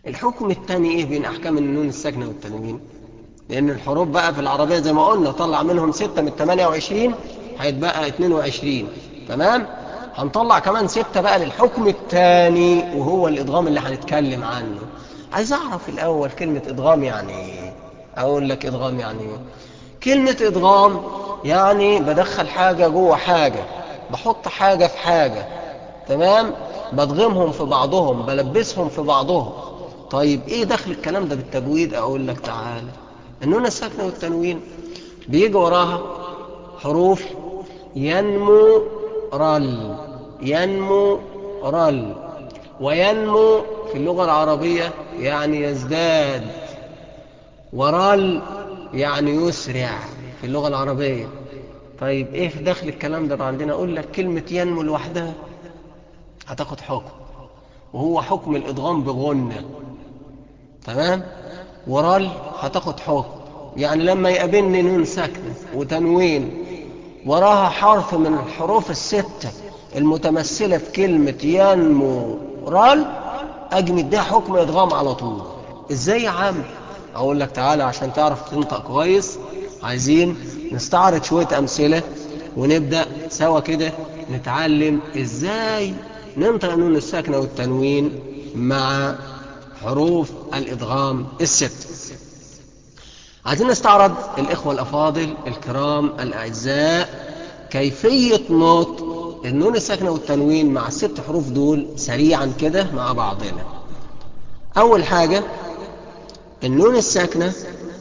الحكم الثاني ايه بين احكام النون الساكنه والتنوين لان الحروف بقى في العربيه زي ما قلنا طلع منهم 6 من 28 هيتبقى 22 تمام هنطلع كمان 6 بقى للحكم الثاني وهو الادغام اللي هنتكلم عنه عايز اعرف الاول كلمه ادغام يعني ايه اقول لك ادغام يعني ايه كلمه ادغام يعني بدخل حاجه جوه حاجه بحط حاجه في حاجه تمام بدغمهم في بعضهم بلبسهم في بعضهم طيب ايه دخل الكلام ده بالتجويد اقول لك تعالى النون الساكنه والتنوين بيجي وراها حروف ينمو رل ينمو رل وينمو في اللغه العربيه يعني يزداد ورل يعني يسرع في اللغه العربيه طيب ايه في دخل الكلام ده عندنا اقول لك كلمه ينمو لوحدها هتاخد حكم وهو حكم الادغام بغنه تمام ورال هتاخد حكم يعني لما يقابلني نون ساكنه وتنوين وراها حرف من الحروف الستة المتمثلة في كلمة ينمو رال أجمد ده حكم إدغام على طول إزاي يا عم أقول لك تعالى عشان تعرف تنطق كويس عايزين نستعرض شوية أمثلة ونبدأ سوا كده نتعلم إزاي ننطق النون الساكنة والتنوين مع حروف الإدغام الست عايزين نستعرض الإخوة الأفاضل الكرام الأعزاء كيفية نطق النون الساكنة والتنوين مع الست حروف دول سريعا كده مع بعضنا أول حاجة النون الساكنة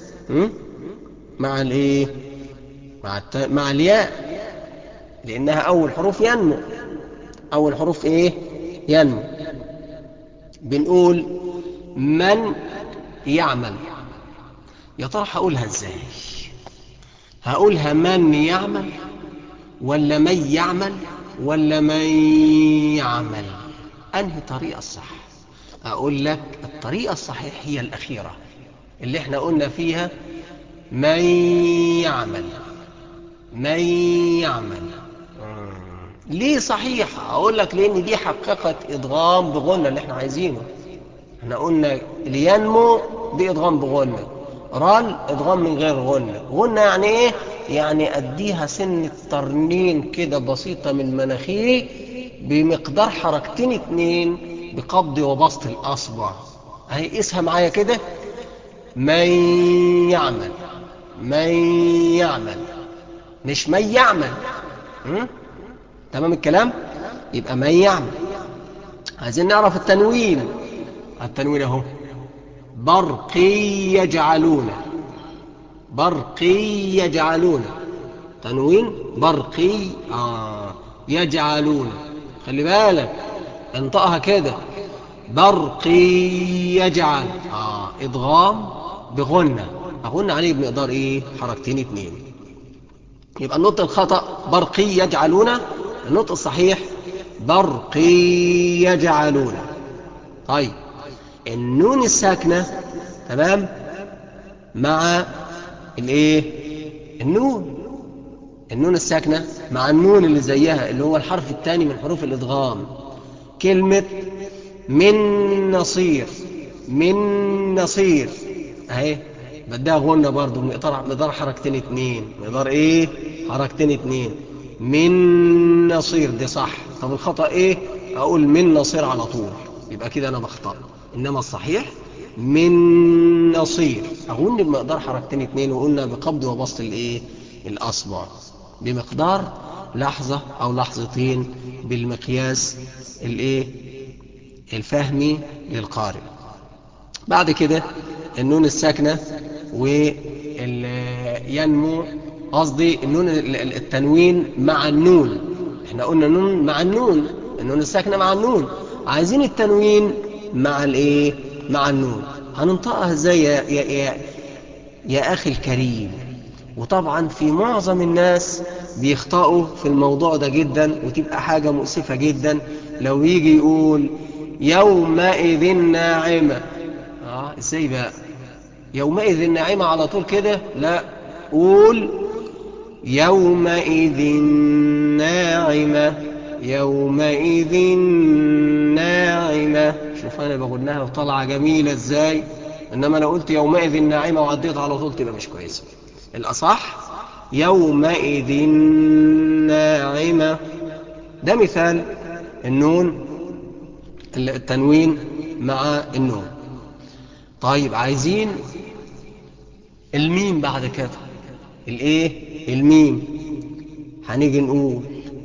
مع الايه مع الت... مع الياء لانها اول حروف ينمو اول حروف ايه ينمو بنقول من يعمل يا ترى هقولها ازاي هقولها من يعمل ولا من يعمل ولا من يعمل انهي طريقه الصح اقول لك الطريقه الصحيح هي الاخيره اللي احنا قلنا فيها من يعمل من يعمل ليه صحيح اقول لك لان دي حقيقه ادغام بغنى اللي احنا عايزينه احنا قلنا لينمو دي ادغام بغنى رال ادغام من غير غنى غنى يعني ايه يعني اديها سنه ترنين كده بسيطه من مناخيري بمقدار حركتين اتنين بقبض وبسط الاصبع اهي قيسها معايا كده من يعمل من يعمل مش من يعمل م? تمام الكلام يبقى من يعمل عايزين نعرف التنوين التنوين اهو برقي يجعلون برقي يجعلون تنوين برقي آه يجعلون خلي بالك انطقها كده برقي يجعل آه ادغام بغنة اغنى عليه بمقدار ايه حركتين اتنين يبقى النطق الخطأ برقي يجعلون النطق الصحيح برقي يجعلون طيب النون الساكنة تمام مع الايه النون النون الساكنة مع النون اللي زيها اللي هو الحرف الثاني من حروف الادغام كلمة من نصير من نصير اهي بديها غنة برضو مقدار مقدار حركتين اتنين مقدار ايه حركتين اتنين من نصير دي صح طب الخطأ ايه اقول من نصير على طول يبقى كده انا بخطأ انما الصحيح من نصير اغن بمقدار حركتين اتنين وقلنا بقبض وبسط الايه الاصبع بمقدار لحظة او لحظتين بالمقياس الايه الفهمي للقارئ بعد كده النون الساكنة وينمو قصدي النون التنوين مع النون احنا قلنا النون مع النون النون الساكنة مع النون عايزين التنوين مع الايه مع النون هننطقها ازاي يا, يا, يا, يا اخي الكريم وطبعا في معظم الناس بيخطئوا في الموضوع ده جدا وتبقى حاجة مؤسفة جدا لو يجي يقول يومئذ ناعمة اه ازاي بقى يومئذ ناعمة على طول كده لا قول يومئذ ناعمة يومئذ ناعمة شوف شوف انا بقولها وطلعة جميلة ازاي انما لو قلت يومئذ ناعمة وعديت على طول تبقى مش كويسة الاصح يومئذ ناعمة ده مثال النون التنوين مع النون طيب عايزين الميم بعد كده الايه الميم هنيجي نقول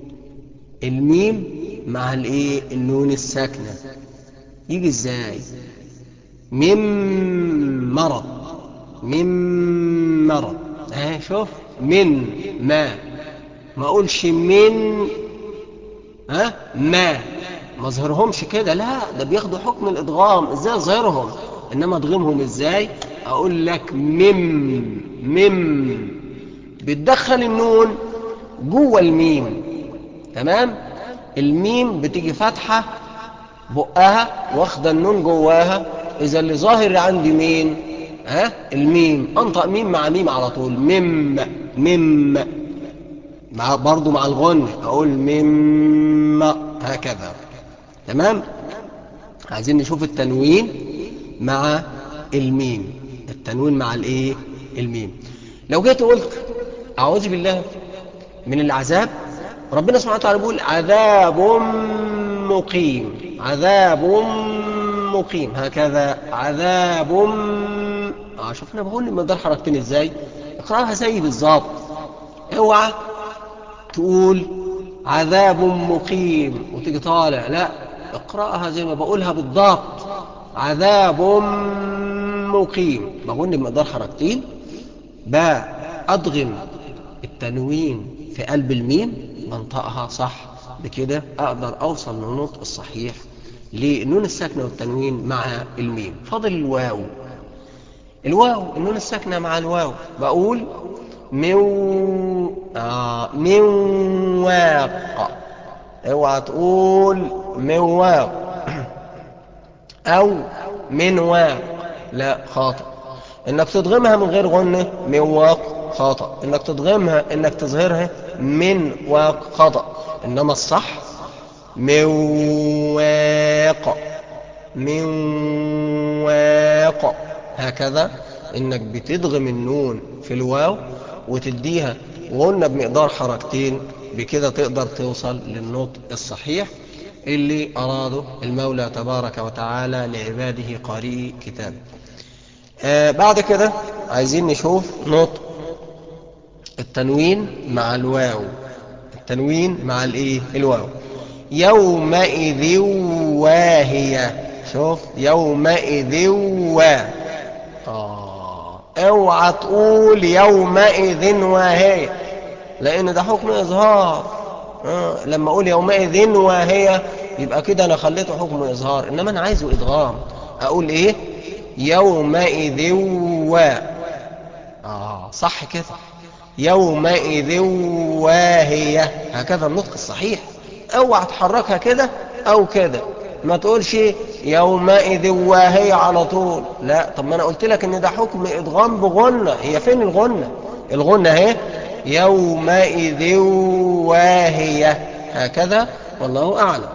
الميم مع الايه النون الساكنه يجي ازاي من مرض من مرض اه شوف من ما ما اقولش من ها ما ما اظهرهمش كده لا ده بياخدوا حكم الادغام ازاي اظهرهم انما ادغمهم ازاي اقول لك مم مم بتدخل النون جوه الميم تمام الميم بتيجي فتحة بقها واخده النون جواها اذا اللي ظاهر عندي مين ها الميم انطق ميم مع ميم على طول مم مم مع برضو مع الغن اقول مم هكذا تمام عايزين نشوف التنوين مع الميم التنوين مع الايه الميم لو جيت قلت اعوذ بالله من العذاب ربنا سبحانه وتعالى بيقول عذاب مقيم عذاب مقيم هكذا عذاب اه شفنا بقول المقدار حركتين ازاي اقراها زي بالظبط اوعى تقول عذاب مقيم وتيجي طالع لا اقراها زي ما بقولها بالضبط عذاب مقيم بقول بمقدار حركتين بأضغم التنوين في قلب الميم بنطقها صح بكده أقدر أوصل للنطق الصحيح للنون الساكنة والتنوين مع الميم فاضل الواو الواو النون الساكنة مع الواو بقول من آه من واق اوعى تقول من واق او من واق لا خاطئ انك تضغمها من غير غنة من واق خطأ انك تضغمها انك تظهرها من واق خطأ انما الصح من واق من واق هكذا انك بتضغم النون في الواو وتديها وقلنا بمقدار حركتين بكده تقدر توصل للنطق الصحيح اللي أراده المولى تبارك وتعالى لعباده قارئي كتابه آه بعد كده عايزين نشوف نطق التنوين مع الواو التنوين مع الايه الواو يومئذ واهية شوف يومئذ وا آه. اوعى تقول يومئذ واهية لان ده حكم اظهار آه. لما اقول يومئذ واهية يبقى كده انا خليته حكم اظهار انما انا عايزه ادغام اقول ايه يومئذ و آه صح كده يومئذ واهية هكذا النطق الصحيح اوعى تحركها كده او كده ما تقولش يومئذ واهية على طول لا طب ما انا قلت لك ان ده حكم ادغام بغنة هي فين الغنة الغنة اهي يومئذ واهية هكذا والله اعلم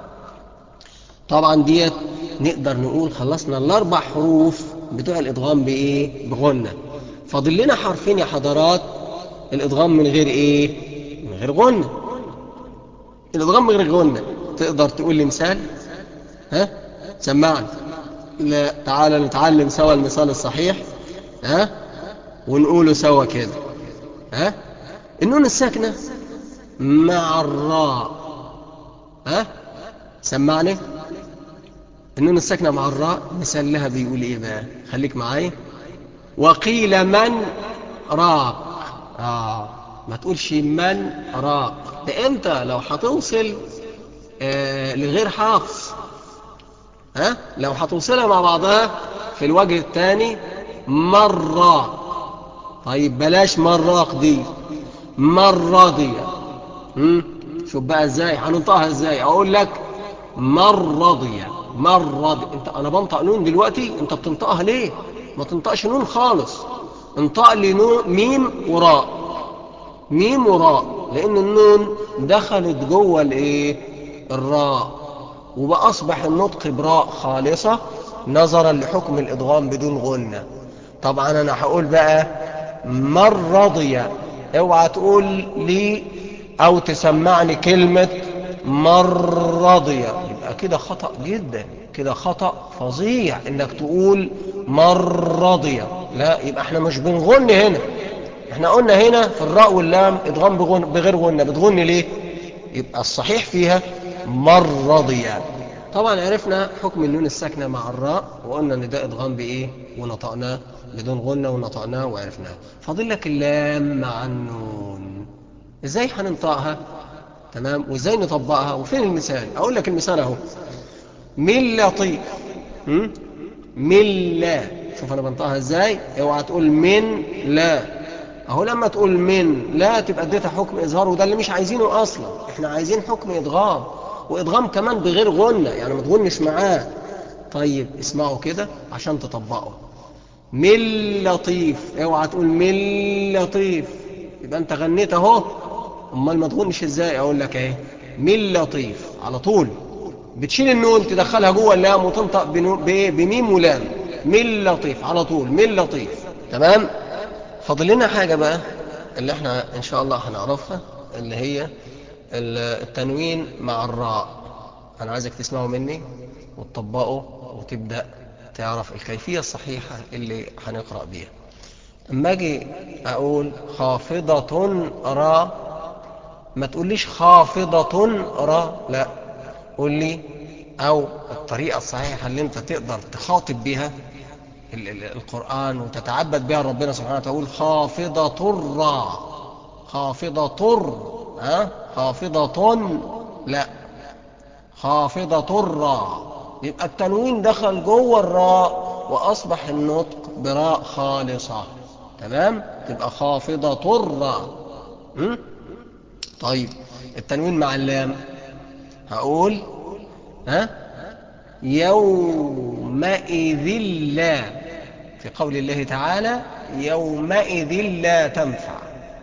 طبعا ديت نقدر نقول خلصنا الاربع حروف بتوع الادغام بايه بغنة فاضل لنا حرفين يا حضرات الادغام من غير ايه من غير غنة الادغام من غير غنة تقدر تقول لي مثال ها سمعني لا تعالى نتعلم سوا المثال الصحيح ها ونقوله سوا كده ها النون الساكنة مع الراء ها سمعني النون الساكنة مع الراء مثال لها بيقول ايه بقى خليك معايا وقيل من راق آه ما تقولش من راق ده انت لو هتوصل آه لغير حافظ ها لو هتوصلها مع بعضها في الوجه الثاني مرة طيب بلاش مراق دي مرة دي شوف بقى ازاي هننطقها ازاي اقول لك مرضية مرض انت انا بنطق نون دلوقتي انت بتنطقها ليه ما تنطقش نون خالص انطق لي نون ميم وراء ميم وراء لان النون دخلت جوه الايه الراء وبأصبح النطق براء خالصة نظرا لحكم الإدغام بدون غنة طبعا أنا هقول بقى من رضي اوعى تقول لي أو تسمعني كلمة من رضي يبقى كده خطأ جدا كده خطأ فظيع انك تقول من رضي لا يبقى احنا مش بنغن هنا احنا قلنا هنا في الراء واللام ادغام بغن بغير غنة بتغن ليه يبقى الصحيح فيها من رضي طبعا عرفنا حكم النون الساكنة مع الراء وقلنا ان ده ادغام بايه ونطقناه بدون غنة ونطقناه وعرفناه فاضل لك اللام مع النون ازاي هننطقها تمام وازاي نطبقها وفين المثال اقول لك المثال اهو من لطيف م? من لا شوف انا بنطقها ازاي اوعى تقول من لا اهو لما تقول من لا تبقى اديتها حكم اظهار وده اللي مش عايزينه اصلا احنا عايزين حكم ادغام وادغام كمان بغير غنة يعني ما تغنش معاه طيب اسمعوا كده عشان تطبقوا من لطيف اوعى تقول من لطيف يبقى انت غنيت اهو امال ما تغنش ازاي اقول لك اهي من لطيف على طول بتشيل النون تدخلها جوه اللام وتنطق بميم ولام من لطيف على طول من لطيف تمام فاضل لنا حاجة بقى اللي احنا ان شاء الله هنعرفها اللي هي التنوين مع الراء انا عايزك تسمعوا مني وتطبقوا وتبدأ تعرف الكيفية الصحيحة اللي هنقرأ بيها اما اجي اقول خافضة را ما تقوليش خافضة را لا قول لي او الطريقة الصحيحة اللي انت تقدر تخاطب بها القرآن وتتعبد بها ربنا سبحانه وتعالى تقول خافضة را خافضة ها خافضة لا خافضة را يبقى التنوين دخل جوه الراء واصبح النطق براء خالصة تمام تبقى خافضة الراء طيب التنوين مع اللام هقول ها يومئذ لا في قول الله تعالى يومئذ لا تنفع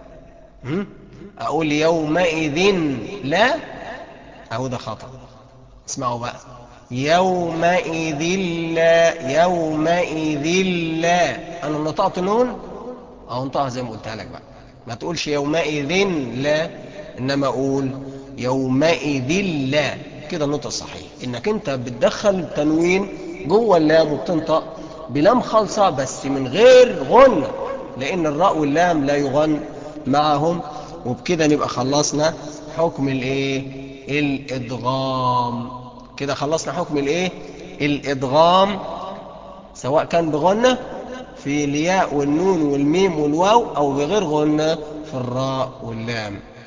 أقول يومئذ لا أهو ده خطأ اسمعوا بقى يومئذ لا يومئذ لا أنا نطقت نون أو انطقها زي ما قلتها لك بقى ما تقولش يومئذ لا إنما أقول يومئذ لا كده النطق الصحيح إنك أنت بتدخل التنوين جوه اللام وبتنطق بلام خالصة بس من غير غنة لأن الراء واللام لا يغن معهم وبكده نبقى خلصنا حكم الايه الادغام كده خلصنا حكم الايه الادغام سواء كان بغنة في الياء والنون والميم والواو او بغير غنة في الراء واللام